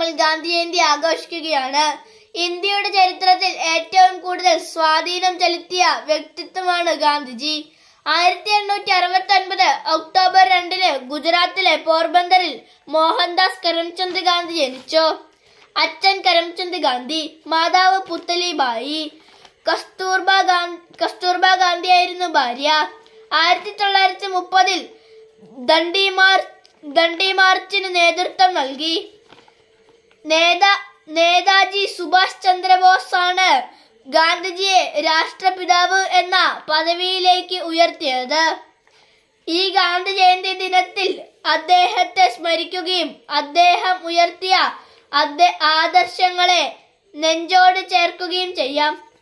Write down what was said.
നമ്മൾ ഗാന്ധി ജയന്തി ആഘോഷിക്കുകയാണ് ഇന്ത്യയുടെ ചരിത്രത്തിൽ ഏറ്റവും കൂടുതൽ സ്വാധീനം ചെലുത്തിയ വ്യക്തിത്വമാണ് ഗാന്ധിജി ആയിരത്തി എണ്ണൂറ്റി അറുപത്തി ഒൻപത് ഒക്ടോബർ രണ്ടിന് ഗുജറാത്തിലെ പോർബന്ദറിൽ മോഹൻദാസ് കരംചന്ദ് ഗാന്ധി ജനിച്ചു അച്ഛൻ കരംചന്ദ് ഗാന്ധി മാതാവ് പുത്തലിബായി കസ്തൂർബ ഗാന്ധി കസ്തൂർബ ഗാന്ധിയായിരുന്നു ഭാര്യ ആയിരത്തി തൊള്ളായിരത്തി മുപ്പതിൽ ദണ്ഡി മാർച്ച് ദണ്ഡി മാർച്ചിന് നേതൃത്വം നൽകി നേതാ നേതാജി സുഭാഷ് ചന്ദ്രബോസ് ആണ് ഗാന്ധിജിയെ രാഷ്ട്രപിതാവ് എന്ന പദവിയിലേക്ക് ഉയർത്തിയത് ഈ ഗാന്ധി ജയന്തി ദിനത്തിൽ അദ്ദേഹത്തെ സ്മരിക്കുകയും അദ്ദേഹം ഉയർത്തിയ അദ്ദേ- ആദർശങ്ങളെ നെഞ്ചോട് ചേർക്കുകയും ചെയ്യാം